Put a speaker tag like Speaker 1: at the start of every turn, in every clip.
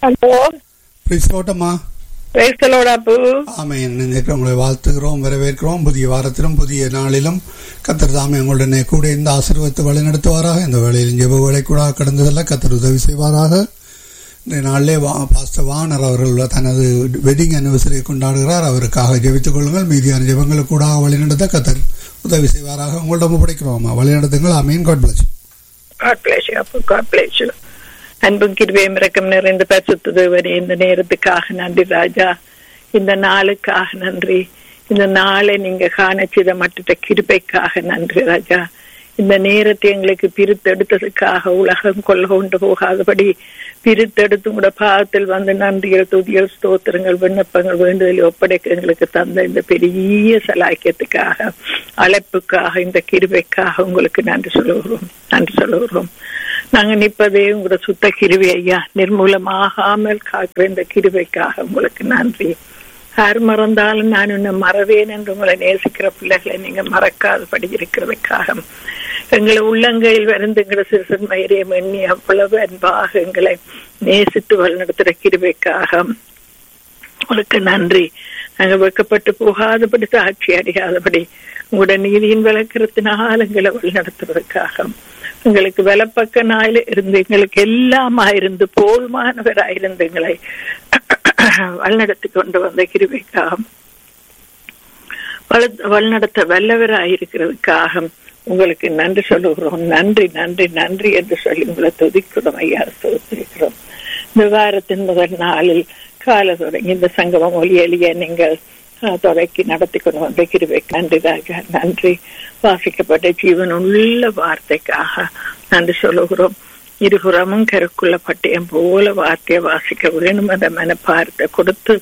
Speaker 1: hello
Speaker 2: பிரிஸ்லோட்டம்மா
Speaker 1: பேசலோட அப்பு
Speaker 2: ஆமையன் நினைக்க உங்களை வாழ்த்துகிறோம் வரவேற்கிறோம் புதிய வாரத்திலும் புதிய நாளிலும் கத்தர் தாமே உங்களுடனே கூட இந்த ஆசீர்வாதத்தை வழிநடத்துவாராக இந்த வேளையில் ஜெப வேலை கூட கடந்து செல்ல கத்தர் உதவி செய்வாராக இந்த நாளிலே வா பாஸ்டர் வானர் அவர்கள் தனது வெட்டிங் அனிவர்சரியை கொண்டாடுகிறார் அவருக்காக ஜெபித்துக் கொள்ளுங்கள் மீதியான ஜெபங்களுக்கு கூட வழிநடத்த கத்தர் உதவி செய்வாராக உங்களிடம் ஒப்படைக்கிறோம் வழிநடத்துங்கள் அமீன் காட் பிளஸ்
Speaker 1: காட் பிளேஸ் அப்பு காட் பிளேஸ் அன்பும் கிருபையும் இறக்கம் நிறைந்த பரிசுத்த தேவனே இந்த நேரத்துக்காக நன்றி ராஜா இந்த நாளுக்காக நன்றி இந்த நாளை நீங்க காணச்சித மற்ற கிருபைக்காக நன்றி ராஜா இந்த நேரத்தை எங்களுக்கு பிரித்தெடுத்ததுக்காக உலகம் கொள்ள கொண்டு போகாதபடி பிரித்தெடுத்து கூட பாகத்தில் வந்து நன்றிகள் துதிகள் ஸ்தோத்திரங்கள் விண்ணப்பங்கள் வேண்டுதல் ஒப்படைக்க எங்களுக்கு தந்த இந்த பெரிய சலாக்கியத்துக்காக அழைப்புக்காக இந்த கிருபைக்காக உங்களுக்கு நன்றி சொல்லுகிறோம் நன்றி சொல்லுகிறோம் நாங்க நிற்பதே உங்களோட சுத்த கிருவி ஐயா நிர்மூலமாகாமல் காக்கிற இந்த கிருபைக்காக உங்களுக்கு நன்றி யார் மறந்தாலும் நான் உன்னை மறவேன் என்று உங்களை நேசிக்கிற பிள்ளைகளை நீங்க மறக்காதபடி இருக்கிறதுக்காக எங்களை உள்ளங்கையில் வருந்து எங்களை சிறுசன் மயிரியம் எண்ணி அவ்வளவு அன்பாக எங்களை நேசித்து வழிநடத்துகிற கிருபைக்காக உங்களுக்கு நன்றி நாங்கள் வெக்கப்பட்டு போகாதபடி சாட்சி அடையாதபடி உங்களோட நீதியின் விளக்கிறதுனால எங்களை வழிநடத்துவதற்காக எங்களுக்கு வலப்பக்க நாயில இருந்து எங்களுக்கு எல்லாமா இருந்து போல்மானவராயிருந்து எங்களை வழிநடத்தி கொண்டு வந்த கிருபைக்காக வழிநடத்த வல்லவராயிருக்கிறதுக்காக உங்களுக்கு நன்றி சொல்லுகிறோம் நன்றி நன்றி நன்றி என்று சொல்லி உங்களை துதிக்கிறோம் ஐயா சோத்திருக்கிறோம் இந்த வாரத்தின் முதல் நாளில் கால தொடங்கி இந்த சங்கமம் ஒலியலிய நீங்கள் தொடக்கி நடத்தி கொண்டு வந்த கிருவை நன்றி ராஜா நன்றி வாசிக்கப்பட்ட ஜீவன் உள்ள வார்த்தைக்காக நன்றி சொல்லுகிறோம் இருபுறமும் கருக்குள்ள பட்டயம் போல வார்த்தையை வாசிக்க வேணும் என்ற மனப்பாரத்தை கொடுத்து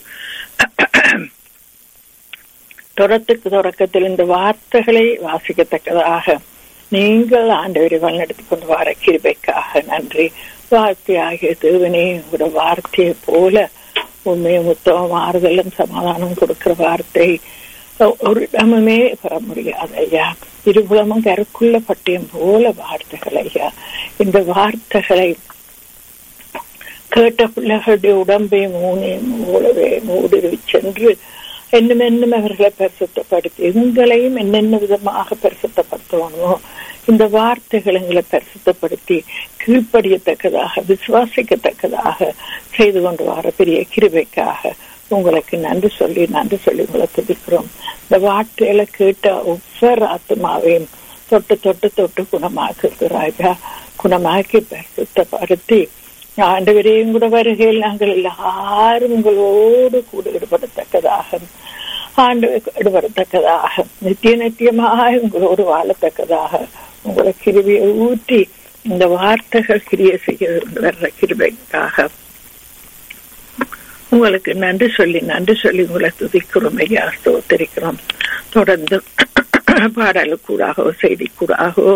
Speaker 1: தொடத்துக்கு தொடக்கத்தில் இந்த வார்த்தைகளை வாசிக்கத்தக்கதாக நீங்கள் ஆண்டவரை வழிநடத்தி கொண்டு வர கிருபைக்காக நன்றி வார்த்தையாகிய தேவனே உங்களோட வார்த்தையை போல உண்மையை முத்தம் ஆறுதலும் சமாதானம் கொடுக்கிற வார்த்தை ஒரு இடமுமே பெற முடியாது ஐயா இருபுலமும் கருக்குள்ள பட்டியம் போல வார்த்தைகள் ஐயா இந்த வார்த்தைகளை கேட்ட பிள்ளைகளுடைய உடம்பை மூனையும் மூலவே ஊடுருவி சென்று என்னும் என்னும் அவர்களை பரிசுத்தப்படுத்தி எங்களையும் என்னென்ன விதமாக பரிசுத்தப்படுத்தணுமோ இந்த வார்த்தைகள் எங்களை பரிசுத்தப்படுத்தி கீழ்ப்படியத்தக்கதாக விசுவாசிக்கத்தக்கதாக செய்து கொண்டு வர பெரிய கிருபைக்காக உங்களுக்கு நன்றி சொல்லி நன்றி சொல்லி உங்களை துதிக்கிறோம் இந்த வார்த்தைகளை கேட்ட ஒவ்வொரு ஆத்மாவையும் தொட்டு தொட்டு தொட்டு குணமாக்குறது ராஜா குணமாக்கி பரிசுத்தப்படுத்தி ஆண்டவரையும் கூட வருகையில் நாங்கள் எல்லாரும் உங்களோடு கூட ஈடுபடத்தக்கதாக ஆண்டு ஈடுபடத்தக்கதாக நித்திய நித்தியமாக உங்களோடு வாழத்தக்கதாக உங்களை கிருவியை ஊற்றி இந்த வார்த்தைகள் கிரிய செய்ய வர்ற கிருபைக்காக உங்களுக்கு நன்றி சொல்லி நன்றி சொல்லி உங்களை துதிக்கிறோம் ஐயா ஸ்தோத்தரிக்கிறோம் தொடர்ந்து பாடலுக்கூடாகவோ செய்திக்கூடாகவோ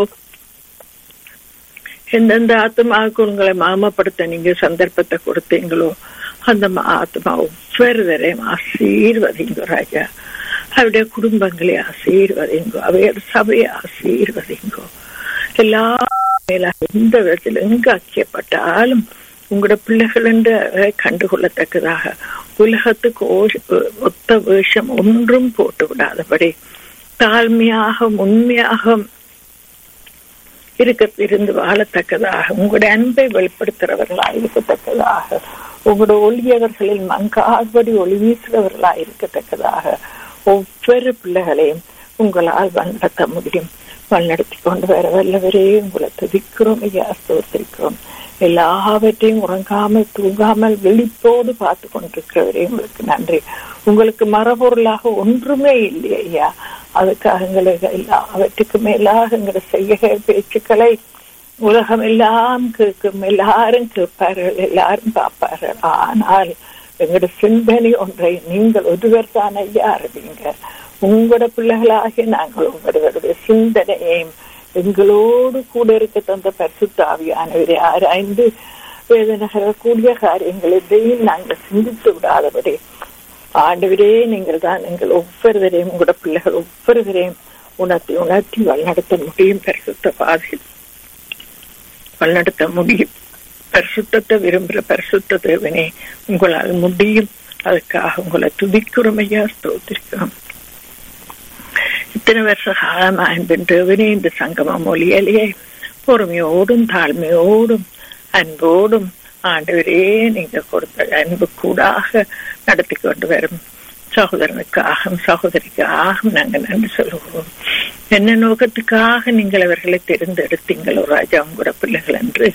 Speaker 1: எந்தெந்த ஆத்மாவுக்கு உங்களை மாமப்படுத்த நீங்க சந்தர்ப்பத்தை கொடுத்தீங்களோ அந்த ஆத்மா ஒவ்வொருவரையும் ஆசீர்வதிங்க ராஜா அவருடைய குடும்பங்களை ஆசீர்வதிங்கோ அவையோட சபையை ஆசீர்வதிங்கோ எல்லா மேல எந்த விதத்தில் எங்க அக்கியப்பட்டாலும் உங்களோட பிள்ளைகள் என்று கண்டுகொள்ளத்தக்கதாக உலகத்துக்கு ஒத்த வேஷம் ஒன்றும் போட்டு விடாதபடி தாழ்மையாக உண்மையாக இருக்க இருந்து வாழத்தக்கதாக உங்களுடைய அன்பை வெளிப்படுத்துறவர்களா இருக்கத்தக்கதாக உங்களோட ஒளியவர்களில் மங்காதபடி ஒளி வீசுறவர்களா இருக்கத்தக்கதாக ஒவ்வொரு பிள்ளைகளையும் உங்களால் வழிநடத்த முடியும் வழிநடத்தி கொண்டு வர வல்லவரே உங்களை துதிக்கிறோம் ஐயா ஸ்தோத்திரிக்கிறோம் எல்லாவற்றையும் உறங்காமல் தூங்காமல் விழிப்போடு பார்த்து கொண்டிருக்கிறவரே உங்களுக்கு நன்றி உங்களுக்கு மரபொருளாக ஒன்றுமே இல்லை ஐயா அதுக்காக எங்களுக்கு எல்லாவற்றுக்கு மேலாக எங்களை செய்ய பேச்சுக்களை உலகம் எல்லாம் கேட்கும் எல்லாரும் கேட்பார்கள் எல்லாரும் பார்ப்பார்கள் ஆனால் எங்களோட சிந்தனை ஒன்றை நீங்கள் ஒருவர் தான் ஐயா அறிவீங்க உங்களோட பிள்ளைகளாகிய நாங்கள் ஒவ்வொருவருடைய சிந்தனையையும் எங்களோடு கூட இருக்க தந்த பரிசுத்தாவியானவரை ஆராய்ந்து வேதனகரக்கூடிய காரியங்கள் எதையும் நாங்கள் சிந்தித்து விடாதபடி ஆண்டவரே நீங்கள் தான் எங்கள் ஒவ்வொருவரையும் உங்களோட பிள்ளைகள் ஒவ்வொருவரையும் உணர்த்தி உணர்த்தி வழிநடத்த முடியும் பரிசுத்த பாதையில் வழிநடத்த முடியும் பரிசுத்தத்தை விரும்புகிற பரிசுத்த தேவனே உங்களால் முடியும் அதுக்காக உங்களை துதிக்கிறோம் ஐயா ஸ்தோத்திரிக்கிறோம் இத்தனை வருஷ காலமா அன்பின் தேவனே இந்த சங்கம மொழியிலேயே பொறுமையோடும் தாழ்மையோடும் அன்போடும் ஆண்டவரே நீங்க கொடுத்த அன்பு கூடாக நடத்தி கொண்டு வரும் சகோதரனுக்காகவும் சகோதரிக்காகவும் நாங்கள் நன்றி சொல்லுவோம் என்ன நோக்கத்துக்காக நீங்கள் அவர்களை தேர்ந்தெடுத்தீங்களோ ராஜா உங்களோட பிள்ளைகள் என்று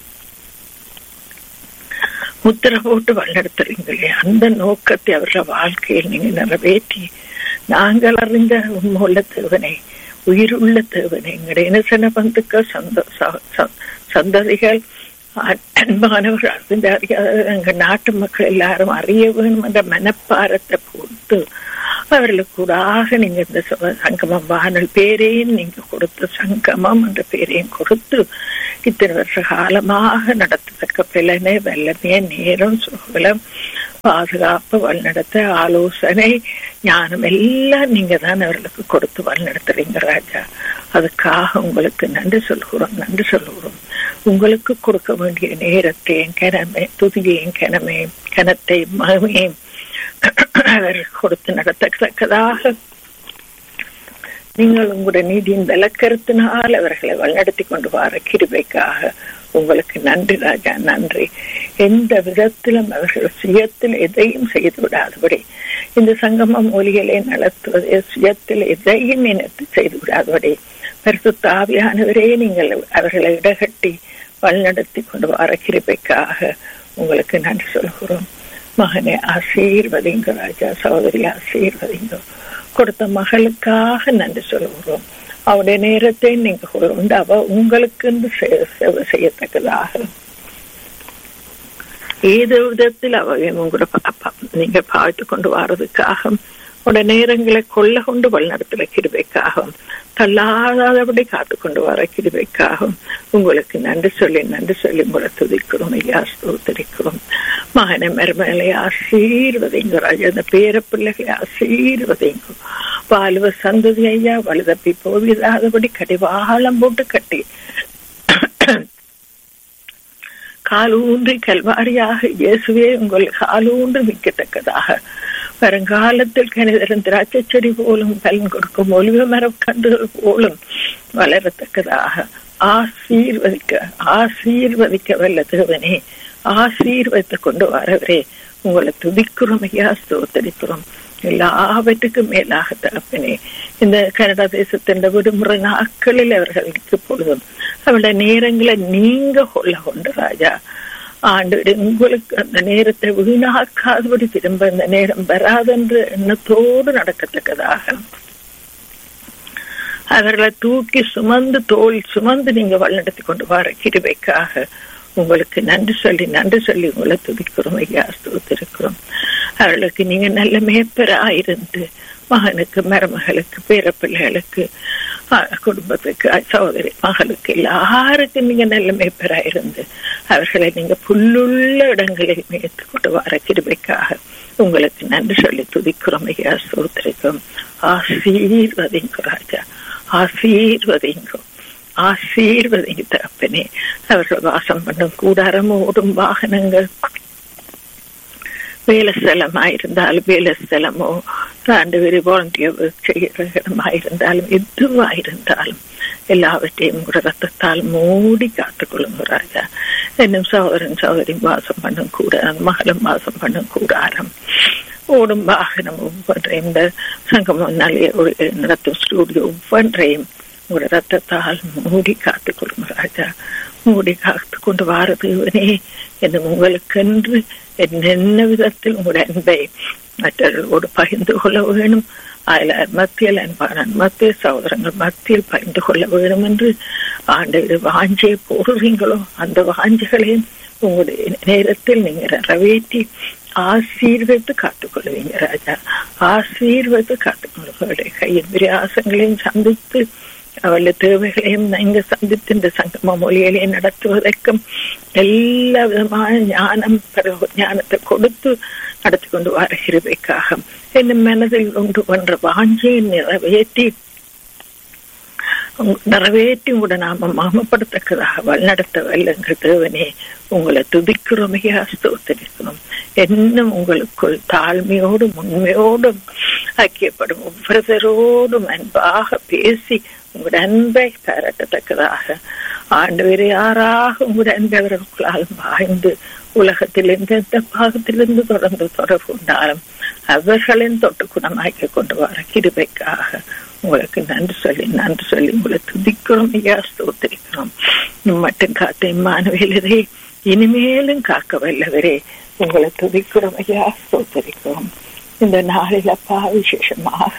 Speaker 1: முத்திர போட்டு வழிநடத்துறீங்களே அந்த நோக்கத்தை அவர்கள் வாழ்க்கையில் நீங்க நிறைவேற்றி நாங்கள் அறிந்த உண்மையுள்ள தேவனை உயிருள்ள தேவனை எங்களுடைய இனசன பந்துக்கள் சந்த சந்ததிகள் அன்பானவர்கள் அறிந்த அறியாத எங்கள் நாட்டு மக்கள் எல்லாரும் அறிய வேணும் என்ற மனப்பாரத்தை கொடுத்து அவர்களுக்கு கூடாக நீங்க இந்த சங்கமம் வானல் பேரையும் நீங்க கொடுத்த சங்கமம் என்ற பேரையும் கொடுத்து இத்தனை வருஷ காலமாக நடத்தத்தக்க பிள்ளனை வெள்ளமே நேரம் சுகலம் பாதுகாப்பு வழிநடத்த ஆலோசனை ஞானம் எல்லாம் நீங்க தான் அவர்களுக்கு கொடுத்து வழிநடத்துறீங்க ராஜா அதுக்காக உங்களுக்கு நன்றி சொல்கிறோம் நன்றி சொல்கிறோம் உங்களுக்கு கொடுக்க வேண்டிய நேரத்தையும் கிணமே துதியையும் கிணமே கிணத்தை மகிமையும் அவர் கொடுத்து நடத்தத்தக்கதாக நீங்கள் உங்களுடைய நீதியின் விளக்கருத்தினால் அவர்களை வழிநடத்தி கொண்டு வர கிருபைக்காக உங்களுக்கு நன்றி ராஜா நன்றி எந்த விதத்திலும் அவர்கள் சுயத்தில் எதையும் செய்து விடாதபடி இந்த சங்கமம் ஒலிகளை நடத்துவது சுயத்தில் எதையும் நினைத்து செய்து விடாதபடி பரிசுத்த ஆவியானவரே நீங்கள் அவர்களை இடகட்டி வழிநடத்தி கொண்டு வர கிருபைக்காக உங்களுக்கு நன்றி சொல்கிறோம் மகனை ஆசீர்வதிங்க ராஜா சகோதரி ஆசீர்வதிங்க கொடுத்த மகளுக்காக நன்றி சொல்கிறோம் அவருடைய நேரத்தை நீங்க கொண்டு அவ உங்களுக்கு செய்யத்தக்கதாக ஏதோ விதத்தில் அவையும் உங்களோட நீங்க பாவித்து கொண்டு வர்றதுக்காக உடைய நேரங்களை கொள்ள கொண்டு வழிநடத்துல கிருபைக்காகவும் தள்ளாதபடி காத்து கொண்டு வர கிருபைக்காகவும் உங்களுக்கு நன்றி சொல்லி நன்றி சொல்லி உங்களை துதிக்கிறோம் ஐயா ஸ்தோத்தரிக்கிறோம் மகனை மருமகளை ஆசீர்வதிங்க ராஜா அந்த பேர பிள்ளைகளை ஆசீர்வதிங்க பாலுவ சந்ததி ஐயா வலுதப்பி போவிடாதபடி கடிவாளம் போட்டு கட்டி காலூன்றி கல்வாரியாக இயேசுவே உங்கள் காலூன்று மிக்கத்தக்கதாக வருங்காலத்தில் கணிதரும் திராட்சை செடி போலும் பலன் கொடுக்கும் ஒலிவ மரம் கண்டுகள் போலும் வளரத்தக்கதாக ஆசீர்வதிக்க ஆசீர்வதிக்க வல்ல தேவனே ஆசீர்வதித்து கொண்டு வரவரே உங்களை துதிக்கிறோம் ஐயா ஸ்தோத்தரிக்கிறோம் எல்லாவற்றுக்கும் மேலாக தகப்பனே இந்த கனடா தேசத்தின் விடுமுறை நாட்களில் அவர்களுக்கு பொழுதும் அவருடைய நேரங்களை நீங்க கொள்ள கொண்டு ராஜா ஆண்டு உங்களுக்கு அந்த நேரத்தை வீணாக்காதபடி திரும்ப இந்த நேரம் வராதென்று எண்ணத்தோடு நடக்கத்தக்கதாக அவர்களை தூக்கி சுமந்து தோல் சுமந்து நீங்க வழிநடத்தி கொண்டு வர கிருபைக்காக உங்களுக்கு நன்றி சொல்லி நன்றி சொல்லி உங்களை துதிக்கிறோம் ஐயா ஸ்தோத்திருக்கிறோம் அவர்களுக்கு நீங்க நல்ல மேப்பராயிருந்து மகனுக்கு மருமகளுக்கு பேர பிள்ளைகளுக்கு குடும்பத்துக்கு சகோதரி மகளுக்கு எல்லாருக்கும் நீங்க நல்ல மேப்பராயிருந்து அவர்களை நீங்க புல்லுள்ள இடங்களில் மேய்த்து கொண்டு வர கிருபைக்காக உங்களுக்கு நன்றி சொல்லி துதிக்கிறோம் ஐயா ஸ்தோத்திரிக்கும் ஆசீர்வதிங்க ராஜா ஆசீர்வதிங்க ஆசீர்வதிங்க தகப்பனே அவர்கள் வாசம் பண்ணும் கூடாரம் ஓடும் வாகனங்கள் வேலை ஸ்தலமா இருந்தாலும் வேலை ஸ்தலமோ ஆண்டு வெறி வாலண்டியர் செய்கிற இடமா இருந்தாலும் எதுவா இருந்தாலும் எல்லாவற்றையும் கூட ரத்தத்தால் மூடி காத்துக்கொள்ளுங்க ராஜா என்னும் சகோதரன் சகோதரி வாசம் பண்ணும் கூட மகளும் வாசம் பண்ணும் கூடாரம் ஓடும் வாகனம் ஒவ்வொன்றையும் இந்த சங்கமம் நல்ல நடத்தும் ஸ்டூடியோ ஒவ்வொன்றையும் உங்களோட ரத்தத்தால் மூடி காத்துக் கொள்ளுங்க ராஜா மூடி காத்து கொண்டு வாரதுவனே என்னும் உங்களுக்கென்று என்னென்ன விதத்தில் உங்களுடைய அன்பை மற்றவர்களோடு பகிர்ந்து கொள்ள வேணும் அயலார் மத்தியில் அன்பான மத்திய சகோதரங்கள் மத்தியில் பகிர்ந்து கொள்ள வேண்டும் என்று ஆண்டு வாஞ்சியை போடுறீங்களோ அந்த வாஞ்சிகளையும் உங்களுடைய நேரத்தில் நீங்க நிறைவேற்றி ஆசீர்வதித்து காத்துக்கொள்வீங்க ராஜா ஆசீர்வதித்து காத்துக்கொள்ளுங்களுடைய கையின் விரியாசங்களையும் சந்தித்து அவளுடைய தேவைகளையும் நீங்க சந்தித்து இந்த சங்கம மொழிகளையும் நடத்துவதற்கும் எல்லா விதமான ஞானம் ஞானத்தை கொடுத்து நடத்தி கொண்டு வர கிருபைக்காக என் மனதில் உண்டு பண்ற வாஞ்சியை நிறைவேற்றி நிறைவேற்றி உங்களோட நாம மகமப்படுத்தக்கதாக வழிநடத்த வல்லங்கள் தேவனே உங்களை துதிக்கிறோமையா ஸ்தோத்தரிக்கிறோம் இன்னும் உங்களுக்குள் தாழ்மையோடும் உண்மையோடும் ஐக்கியப்படும் ஒவ்வொருத்தரோடும் அன்பாக பேசி உங்களோட அன்பை பாராட்டத்தக்கதாக ஆண்டு வேறு யாராக உங்களோட அன்பை அவர்களுக்குள்ளால் பாய்ந்து உலகத்தில் எந்தெந்த பாகத்திலிருந்து தொடர்ந்து தொடர்பு கொண்டாலும் அவர்களின் தொட்டு குணமாக்கி கொண்டு வர கிருபைக்காக உங்களுக்கு நன்றி சொல்லி நன்றி சொல்லி உங்களை துதிக்கிறோம் ஐயா ஸ்தோத்திரிக்கிறோம் மட்டும் காத்த இம்மானுவேலரே இனிமேலும் காக்க வல்லவரே உங்களை துதிக்கிறோம் ஐயா ஸ்தோத்திரிக்கிறோம் இந்த நாளில் அப்பா விசேஷமாக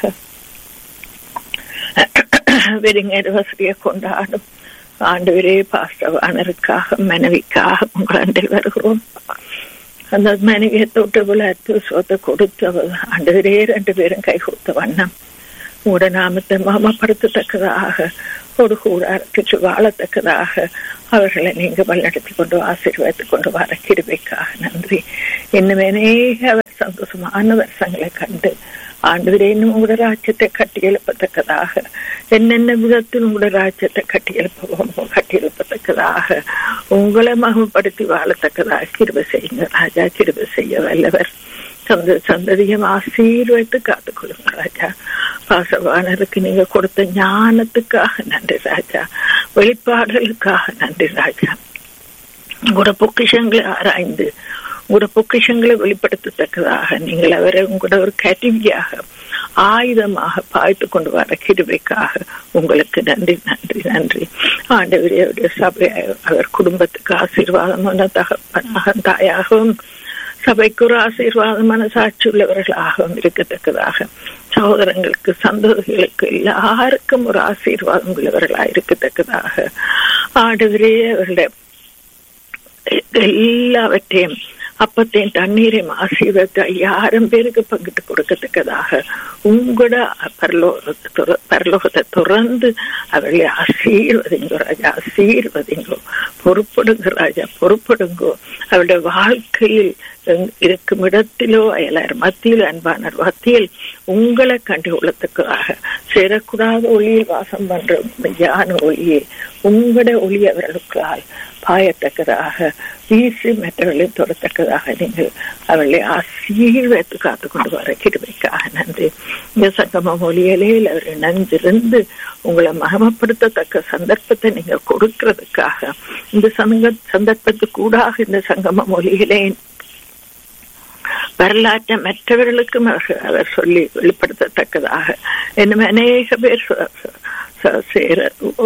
Speaker 1: வெறுங்கர் வசதியை கொண்டாடும் ஆண்டவரே பாஸ்டவானருக்காக மனைவிக்காக உங்கள் வருகிறோம் அந்த மனைவியை தொட்டு விளையாட்டு சொத்தை கொடுத்து ஆண்டவரே ரெண்டு பேரும் கை கொடுத்த வண்ணம் உங்களோட நாமத்தை மாமப்படுத்தத்தக்கதாக ஒரு கூடாரத்துக்கு வாழத்தக்கதாக அவர்களை நீங்க வழிநடத்தி கொண்டு ஆசீர்வாதத்து கொண்டு வர கிருபைக்காக நன்றி இன்னும் அநேக அவர் சந்தோஷமான வருஷங்களை கண்டு ஆண்டு இன்னும் உங்களோட ராஜ்யத்தை கட்டி எழுப்பத்தக்கதாக என்னென்ன விதத்தில் உங்களோட ராஜ்யத்தை கட்டி எழுப்ப கட்டி எழுப்பத்தக்கதாக உங்களை மகப்படுத்தி வாழத்தக்கதாக கிருப செய்யுங்க ராஜா கிருப செய்ய வல்லவர் சந்த சந்ததியம் ஆசீர்வைத்து காத்துக்கொள்ளுங்க ராஜா பாசவானருக்கு நீங்க கொடுத்த ஞானத்துக்காக நன்றி ராஜா வெளிப்பாடுகளுக்காக நன்றி ராஜா உங்களோட பொக்கிஷங்களை ஆராய்ந்து உங்களோட பொக்கிஷங்களை வெளிப்படுத்தத்தக்கதாக நீங்கள் அவரை உங்களோட ஒரு கருவியாக ஆயுதமாக பாய்த்து கொண்டு வர கிருபைக்காக உங்களுக்கு நன்றி நன்றி நன்றி ஆண்டவரையுடைய சபை அவர் குடும்பத்துக்கு ஆசீர்வாதமான தகப்பனாக தாயாகவும் சபைக்கு ஒரு ஆசீர்வாதமான சாட்சி உள்ளவர்களாகவும் இருக்கத்தக்கதாக சகோதரங்களுக்கு சந்தோதிகளுக்கு எல்லாருக்கும் ஒரு ஆசீர்வாதம் உள்ளவர்களாக இருக்கத்தக்கதாக ஆண்டவரே அவர்களுடைய எல்லாவற்றையும் அப்பத்தையும் தண்ணீரையும் ஆசீர்வத்தை யாரும் பேருக்கு பங்கிட்டு கொடுக்கத்தக்கதாக உங்களோட பரலோகத்தை பரலோகத்தை துறந்து அவர்களை ஆசீர்வதிங்கோ ராஜா ஆசீர்வதிங்கோ பொறுப்படுங்க ராஜா பொறுப்படுங்கோ அவருடைய வாழ்க்கையில் இருக்கும் இடத்திலோ அயலார் மத்தியில் அன்பானர் மத்தியில் உங்களை கண்டு கொள்ளத்தக்கதாக சேரக்கூடாத ஒளியில் வாசம் பண்ற மெய்யான ஒளியை உங்களோட ஒளி அவர்களுக்கால் பாயத்தக்கதாக வீசி மற்றவர்களை தொடத்தக்கதாக நீங்கள் அவர்களை ஆசீர்வத்து காத்து கொண்டு வர கிருபைக்காக நன்றி இந்த சங்கம மொழியிலே அவர்கள் நஞ்சிருந்து உங்களை மகமப்படுத்தத்தக்க சந்தர்ப்பத்தை நீங்க கொடுக்கிறதுக்காக இந்த சங்க சந்தர்ப்பத்துக்கு கூடாக இந்த சங்கம மொழியிலே வரலாற்றை மற்றவர்களுக்கும் அவர் அவர் சொல்லி வெளிப்படுத்தத்தக்கதாக இன்னும் அநேக பேர் சேர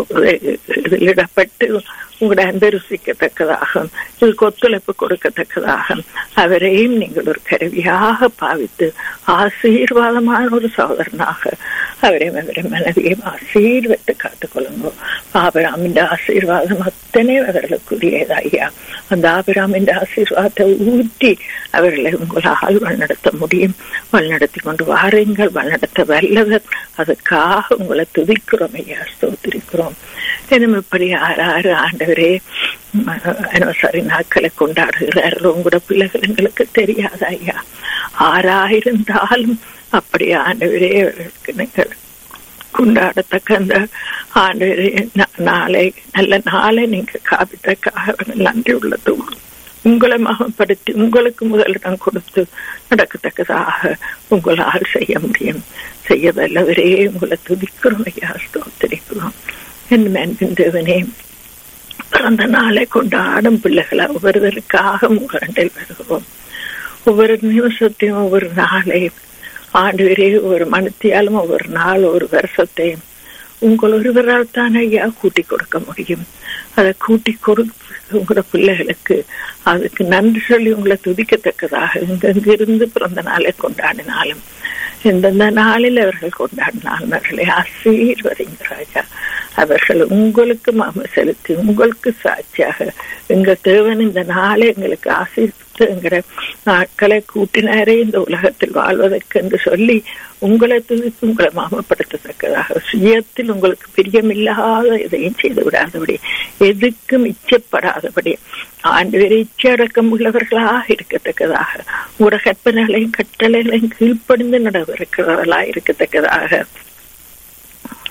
Speaker 1: இடப்பட்டு உங்களோட அன்பை ருசிக்கத்தக்கதாக இதுக்கு ஒத்துழைப்பு கொடுக்கத்தக்கதாக அவரையும் நீங்கள் ஒரு கருவியாக பாவித்து ஆசீர்வாதமான ஒரு சகோதரனாக அவரையும் அவரை மனைவியும் ஆசீர்வத்து காத்துக்கொள்ளுங்க ஆபிராமின் ஆசீர்வாதம் அத்தனை அவர்களுக்குரியது ஐயா அந்த ஆபிராமின் ஆசீர்வாதத்தை ஊற்றி அவர்களை உங்களால் வழிநடத்த முடியும் வழிநடத்தி கொண்டு வாருங்கள் வழிநடத்த வல்லவர் அதுக்காக உங்களை துதிக்கிறோம் ஐயா ஸ்தோத்திரிக்கிறோம் தினம் இப்படி யாராரு ஆண்டவரே அனிவர்சரி நாட்களை கொண்டாடுகிறார்கள் உங்களோட பிள்ளைகள் எங்களுக்கு தெரியாத ஐயா ஆறாயிருந்தாலும் அப்படி ஆண்டவரே நீங்கள் கொண்டாடத்தக்க அந்த ஆண்டு நாளை நல்ல நாளை நீங்க காப்பித்தக்காக நன்றி உள்ளது உங்களை மகப்படுத்தி உங்களுக்கு முதலிடம் கொடுத்து நடக்கத்தக்கதாக உங்களால் செய்ய முடியும் செய்ய வல்லவரே உங்களை துதிக்கிறோம் ஐயா ஸ்தோத்திரிக்கிறோம் என் அன்பின் தேவனே பிறந்த நாளை கொண்டாடும் பிள்ளைகளை ஒவ்வொருவருக்காக உங்களில் வருகிறோம் ஒவ்வொரு நிமிஷத்தையும் ஒவ்வொரு நாளையும் ஆண்டு வரை ஒவ்வொரு மனத்தியாலும் ஒவ்வொரு நாள் ஒரு வருஷத்தையும் உங்கள் ஒருவரால் தான் ஐயா கூட்டி கொடுக்க முடியும் அதை கூட்டி கொடுத்து உங்களோட பிள்ளைகளுக்கு அதுக்கு நன்றி சொல்லி உங்களை துதிக்கத்தக்கதாக இங்கிருந்து பிறந்த நாளை கொண்டாடினாலும் எந்தெந்த நாளில் அவர்கள் கொண்டாடினாலும் அவர்களை ஆசீர்வதிங்க ராஜா அவர்கள் உங்களுக்கு மாம செலுத்தி உங்களுக்கு சாட்சியாக எங்க தேவன் இந்த நாளை எங்களுக்கு ஆசீர்வித்து எங்கிற நாட்களை கூட்டினாரே இந்த உலகத்தில் வாழ்வதற்கு என்று சொல்லி உங்களை துதித்து உங்களை மாமப்படுத்தத்தக்கதாக சுயத்தில் உங்களுக்கு பிரியமில்லாத எதையும் செய்து விடாதபடி எதுக்கும் இச்சப்படாதபடி ஆண்டு வரை இச்சடக்கம் உள்ளவர்களாக இருக்கத்தக்கதாக உங்களோட கற்பனைகளையும் கட்டளைகளையும் கீழ்ப்படிந்து நடவடிக்கிறவர்களாக இருக்கத்தக்கதாக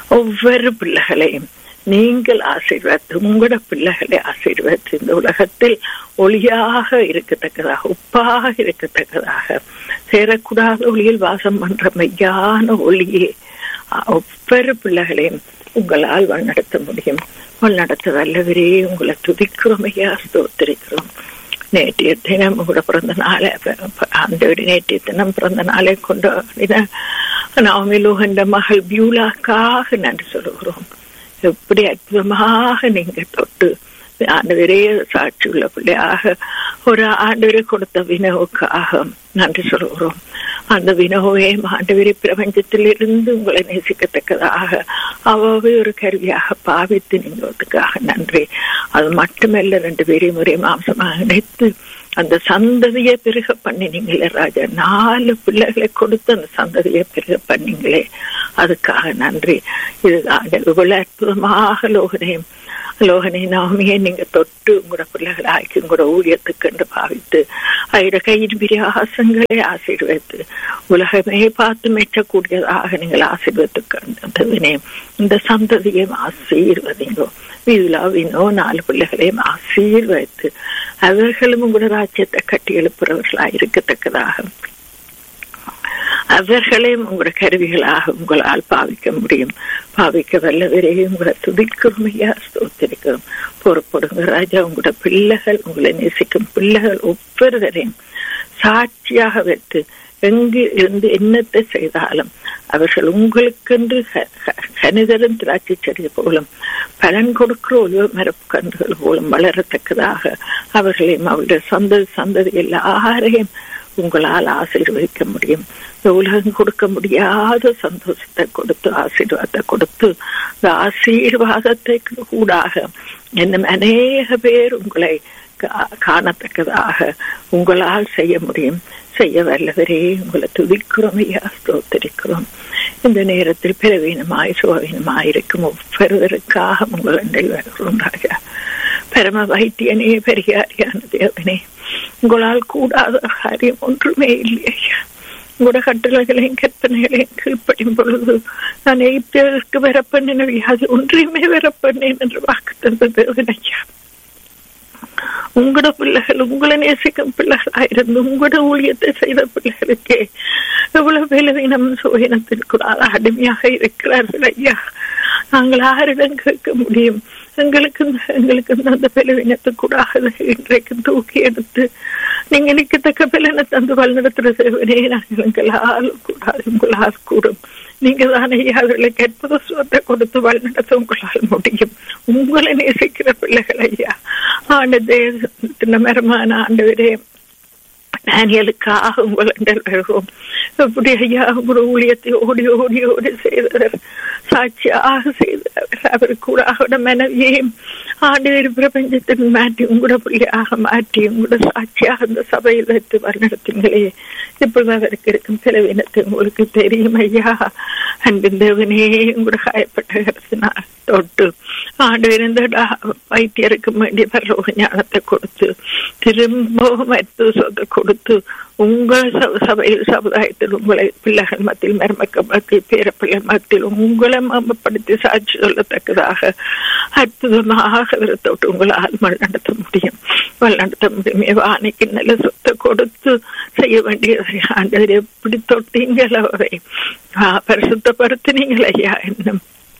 Speaker 1: ஒவ்வொரு பிள்ளைகளையும் நீங்கள் ஆசீர்வாத்து உங்களோட பிள்ளைகளை ஆசீர்வாத்து இந்த உலகத்தில் ஒளியாக இருக்கத்தக்கதாக உப்பாக இருக்கத்தக்கதாக சேரக்கூடாத ஒளியில் வாசம் பண்ற மெய்யான ஒளியே ஒவ்வொரு பிள்ளைகளையும் உங்களால் வழிநடத்த முடியும் வழிநடத்த வல்லவரே உங்களை துதிக்கிறோம் ஐயா ஸ்தோத்திரிக்கிறோம் நேற்றைய தினம் உங்களோட பிறந்த நாளை அந்த நேற்றைய தினம் பிறந்த நாளை கொண்டாடின நாமிலோகண்ட மகள் பியூலாக்காக நன்றி சொல்லுகிறோம் எப்படி அற்புதமாக நீங்க தொட்டு ஆண்டவரே சாட்சி உள்ள பிள்ளையாக ஒரு ஆண்டவரை கொடுத்த வினவுக்காக நன்றி சொல்கிறோம் அந்த வினோவே ஆண்டவரை பிரபஞ்சத்தில் இருந்து உங்களை நேசிக்கத்தக்கதாக அவ்வாவே ஒரு கருவியாக பாவித்து நீங்களுக்காக நன்றி அது மட்டுமல்ல ரெண்டு பேரையும் ஒரே மாம்சமாக இணைத்து அந்த சந்ததியை பெருக பண்ணினீங்களே ராஜா நாலு பிள்ளைகளை கொடுத்து அந்த சந்ததியை பெருக பண்ணீங்களே அதுக்காக நன்றி இது இவ்வளவு அற்புதமாக லோகனையும் லோகனை நாமையே நீங்க தொட்டு உங்களோட பிள்ளைகளை ஆக்கி உங்களோட ஊழியத்துக்கு என்று பாவித்து அவருடைய கையின் பிரியாசங்களை ஆசீர்வதித்து உலகமே பார்த்து மெச்சக்கூடியதாக நீங்கள் ஆசீர்வத்துக்கு இந்த சந்ததியும் ஆசீர்வதிங்கோ விழாவினோ நாலு பிள்ளைகளையும் ஆசீர்வதித்து அவர்களும் உங்களோட ராஜ்யத்தை கட்டி எழுப்புறவர்களாக இருக்கத்தக்கதாக அவர்களையும் உங்களோட கருவிகளாக உங்களால் பாவிக்க முடியும் பாவிக்க வல்லவரே உங்களை துதிக்கிறோம் ஐயா ஸ்தோத்திரிக்கிறோம் பொறுப்படுங்க ராஜா உங்களோட பிள்ளைகள் உங்களை நேசிக்கும் பிள்ளைகள் ஒவ்வொருவரையும் சாட்சியாக வைத்து எங்கு இருந்து என்னத்தை செய்தாலும் அவர்கள் உங்களுக்கென்று கனிதரும் திராட்சை செடி போலும் பலன் கொடுக்கிற ஒளிவ மரக்கன்றுகள் போலும் வளரத்தக்கதாக அவர்களையும் அவருடைய சந்ததி சந்ததி எல்லாரையும் உங்களால் ஆசீர்வதிக்க முடியும் இந்த உலகம் கொடுக்க முடியாத சந்தோஷத்தை கொடுத்து ஆசீர்வாதத்தை கொடுத்து இந்த ஆசீர்வாதத்தை கூடாக இன்னும் அநேக பேர் உங்களை காணத்தக்கதாக உங்களால் செய்ய முடியும் செய்ய வல்லவரே உங்களை துதிக்கிறோம் ஐயா ஸ்தோத்தரிக்கிறோம் இந்த நேரத்தில் பிறவீனமாய் சுகவீனமாய் இருக்கும் ஒவ்வொருவருக்காக உங்கள் அண்டை வருகிறோம் ராஜா பரம வைத்தியனே பெரியாரியான தேவனே உங்களால் கூடாத காரியம் ஒன்றுமே இல்லையா உங்களோட கட்டளைகளையும் கற்பனைகளையும் கீழ்ப்படும் பொழுது நான் எய்ப்பியதற்கு வரப்பண்ணின வியாதி ஒன்றையுமே வரப்பண்ணேன் என்று வாக்கு தந்த தேவனையா உங்களோட பிள்ளைகள் உங்களை நேசிக்கும் பிள்ளைகளாயிருந்து உங்களோட ஊழியத்தை செய்த பிள்ளைகளுக்கே எவ்வளவு பலவீனம் சுவீனத்திற்குள்ளாக அடிமையாக இருக்கிறார்கள் ஐயா நாங்கள் யாரிடம் கேட்க முடியும் எங்களுக்கு எங்களுக்கு அந்த பலவீனத்துக்கூடாக இன்றைக்கு தூக்கி எடுத்து நீங்க நிற்கத்தக்க பலனை தந்து வழிநடத்துற சேவனே நாங்கள் எங்களால் கூடாது உங்களால் கூடும் நீங்க தானே அவர்களுக்கு அற்புத சுவத்தை கொடுத்து வழிநடத்த உங்களால் முடியும் உங்களை நேசிக்கிற பிள்ளைகள் ஐயா ஆண்டு தேசத்தின் மரமான ஆண்டவரே டேனியலுக்காக உங்கள் வருவோம் எப்படி ஐயா ஒரு ஊழியத்தை ஓடி ஓடி ஓடி செய்தவர் சாட்சியாக செய்தவர் அவர் கூட அவரோட மனைவியையும் ஆண்டு பிரபஞ்சத்தின் மாற்றி உங்களோட பிள்ளையாக மாற்றி உங்களோட சாட்சியாக அந்த சபையில் வைத்து வழிநடத்துங்களே இப்பொழுது அவருக்கு இருக்கும் செலவினத்தை உங்களுக்கு தெரியும் ஐயா அன்பின் தேவனே உங்களோட காயப்பட்ட கருத்தினால் தொட்டு ஆண்டு இருந்த வைத்தியருக்கு வேண்டிய பரலோக ஞானத்தை கொடுத்து திரும்பவும் மருத்துவத்தை கொடுத்து உங்கள் சபையில் சமுதாயத்தில் உங்களை பிள்ளைகள் மத்தியில் மருமக்கள் மத்தியில் பேரப்பிள்ளை மத்தியில் உங்களை மமப்படுத்தி சாட்சி சொல்லத்தக்கதாக அற்புதமாக விரத்தோட்டு உங்களால் வழிநடத்த முடியும் வழிநடத்த முடியும் வாணிக்கு நல்ல சொத்தை கொடுத்து செய்ய வேண்டியதை ஆண்டவர் எப்படி தொட்டீங்களோ அவரை பரிசுத்தப்படுத்தினீங்கள் ஐயா என்னும்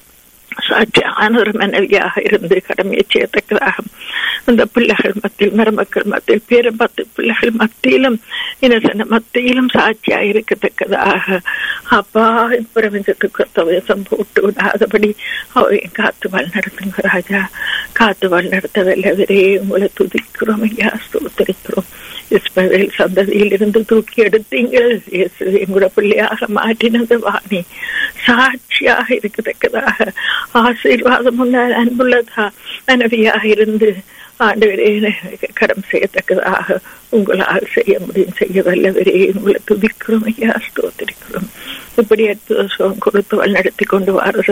Speaker 1: சாட்சியான ஒரு மனைவியாக இருந்து கடமையை செய்யத்தக்கதாக அந்த பிள்ளைகள் மத்தியில் மருமக்கள் மத்தியில் பேரும் பத்து பிள்ளைகள் மத்தியிலும் இனசன மத்தியிலும் சாட்சியா இருக்கத்தக்கதாக அப்பா பிரபஞ்சத்துக்கு தவசம் போட்டு விடாதபடி அவையும் காத்து வழிநடத்துங்க ராஜா காத்து வழிநடத்த வல்லவரே உங்களை துதிக்கிறோம் ஐயா ஸ்தோத்தரிக்கிறோம் இஸ்மவேல் சந்ததியில் இருந்து தூக்கி எடுத்தீங்கள் எங்களோட பிள்ளையாக மாற்றினது வாணி சாட்சியாக இருக்கத்தக்கதாக ஆசீர்வாதம் அன்புள்ளதா மனைவியாக இருந்து ஆண்டவரே கரம் செய்யத்தக்கதாக உங்களால் செய்ய முடியும் செய்ய வல்லவரே உங்களை துதிக்கிறோம் ஐயா ஸ்தோத்திரிக்கிறோம் இப்படி சுகம் கொடுத்து வழிநடத்தி கொண்டு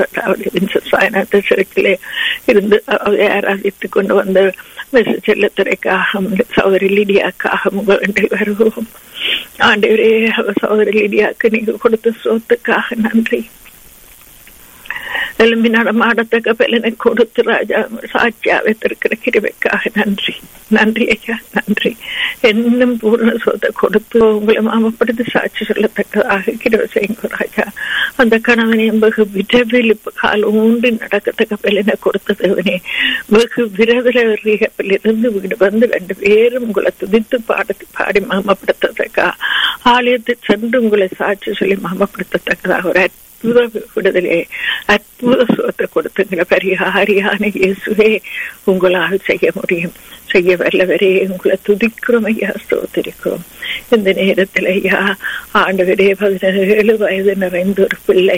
Speaker 1: வர சிறக்கிலே இருந்து ஆராதித்து கொண்டு வந்த செல்லத்துறைக்காக சௌதரி லிடியாக்காக உங்கள் வருவோம் ஆண்டவரே சௌதரி லிடியாக்கு நீங்க கொடுத்த சோத்துக்காக நன்றி எலும்பி நடமாடத்தக்க பலனை கொடுத்து ராஜா சாட்சியா வைத்திருக்கிற கிருபைக்காக நன்றி நன்றி ஐயா நன்றி என்னும் பூர்ண சொத்தை கொடுத்து உங்களை மாமப்படுத்தி சாட்சி சொல்லத்தக்கதாக கிருபை செய்யுங்க ராஜா அந்த கணவனை வெகு விரைவில் இப்ப கால் ஊன்றி நடக்கத்தக்க பலனை கொடுத்த தேவனே வெகு விரைவில் இருந்து வீடு வந்து ரெண்டு பேரும் உங்களை துதித்து பாடத்து பாடி மாமப்படுத்தத்தக்கா ஆலயத்தில் சென்று உங்களை சாட்சி சொல்லி மாமப்படுத்தத்தக்கதாக ஒரு அற்புத விடுதலை அற்புத சுகத்தை கொடுத்துங்கிற பரிகாரியான இயேசுவே உங்களால் செய்ய முடியும் செய்ய வல்லவரே உங்களை துதிக்கிறோம் ஐயா ஸ்தோத்திரிக்கிறோம் இந்த நேரத்தில் ஐயா ஆண்டவரே பதினேழு வயது நிறைந்த ஒரு பிள்ளை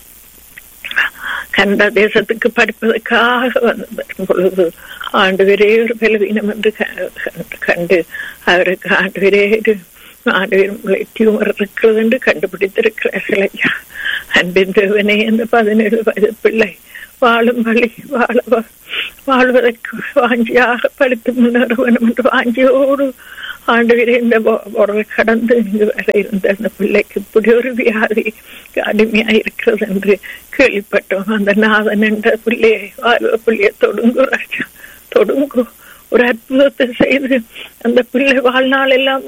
Speaker 1: கண்ட தேசத்துக்கு படிப்பதற்காக வந்து வரும் பொழுது ஆண்டு ஒரு பலவீனம் என்று கண்டு அவருக்கு ஆண்டு ஆண்டு டியூமர் இருக்கிறது என்று கண்டுபிடித்திருக்கிறார்கள் ஐயா அன்பின் தேவனே அந்த பதினேழு வயது பிள்ளை வாழும் வழி வாழ வாழ்வதற்கு வாஞ்சியாக படித்து முன்னேற வேண்டும் என்று வாஞ்சியோடு ஆண்டு இந்த உறவை கடந்து இங்கு வர இருந்த அந்த பிள்ளைக்கு இப்படி ஒரு வியாதி கடுமையா இருக்கிறது என்று கேள்விப்பட்டோம் அந்த நாதன் என்ற பிள்ளையை வாழ்வ பிள்ளையை தொடுங்கு ராஜா தொடுங்கு ஒரு அற்புதத்தை செய்து அந்த பிள்ளை வாழ்நாள் எல்லாம்